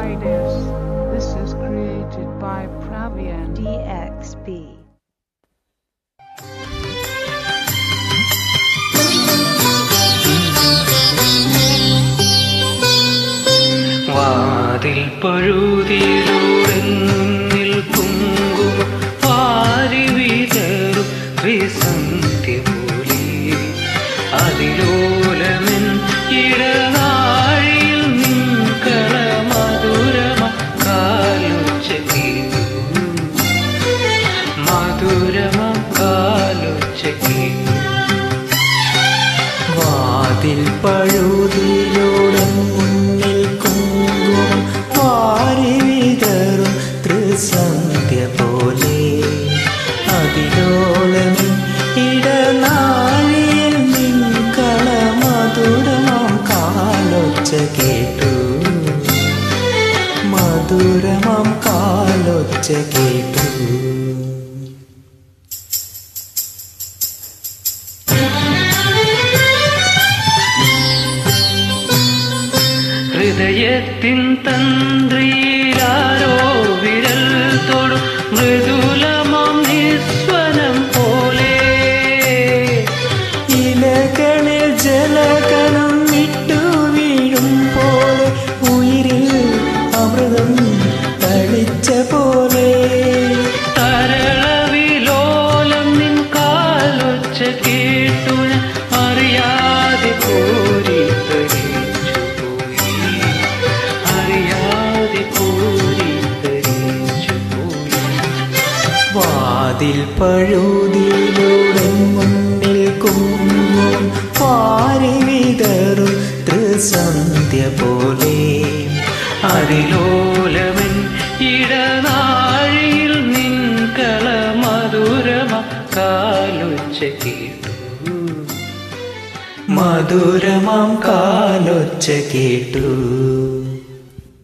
Creatives. This is created by Pravian DXB. വാതിൽ പഴുതിയിലൂടെന്നിൽ കുങ്കുമം പാരി വിതറും ത്രിസന്ധ്യ പോലെ അതിലോലമെൻ ഇടനാഴിയിൽ നിൻകള മധുരമ കാലൊച്ച കേട്ടു മധുരമ കാലൊച്ച കേട്ടു വാതിൽ പഴുതിലൂടെ മുന്നിൽ കുങ്കുമം വാരി വിതറും ത്രിസന്ധ്യ പോലെ അതിലോലമിൻ ഇടനാഴിയിൽ നിൻകള മധുരമാം കാലൊച്ച കേട്ടു മധുരമാം കാലൊച്ച കേട്ടു ഹൃദയത്തിൻ തന്ത്രിയിലാരോ വിരൽ തൊടും മൃദുലമാം നിസ്വനം പോലെ ഇലകളിൽ ജലകണം വിട്ടു വീഴും പോലെ ഉയിരിൽ അമൃതം തളിച്ച പോലെ തരളവിലോലം നിൻ കാലൊച്ച കേട്ടു ഞാൻ അറിയാതെ കോരി തരിച്ചു പോയി അറിയാതെ കോരി തരിച്ചു പോയി വാതിൽ പഴുതിയിലൂടെ മുന്നിൽ കുങ്ങും പാരി വിതറും ത്രിസന്ധ്യ പോലെ അതിലോലമൻ ഇടനാഴിയിൽ നിൻകള മധുരമ കാലൊച്ച കേട്ടു മധുരമാം കാലൊച്ച കേട്ടു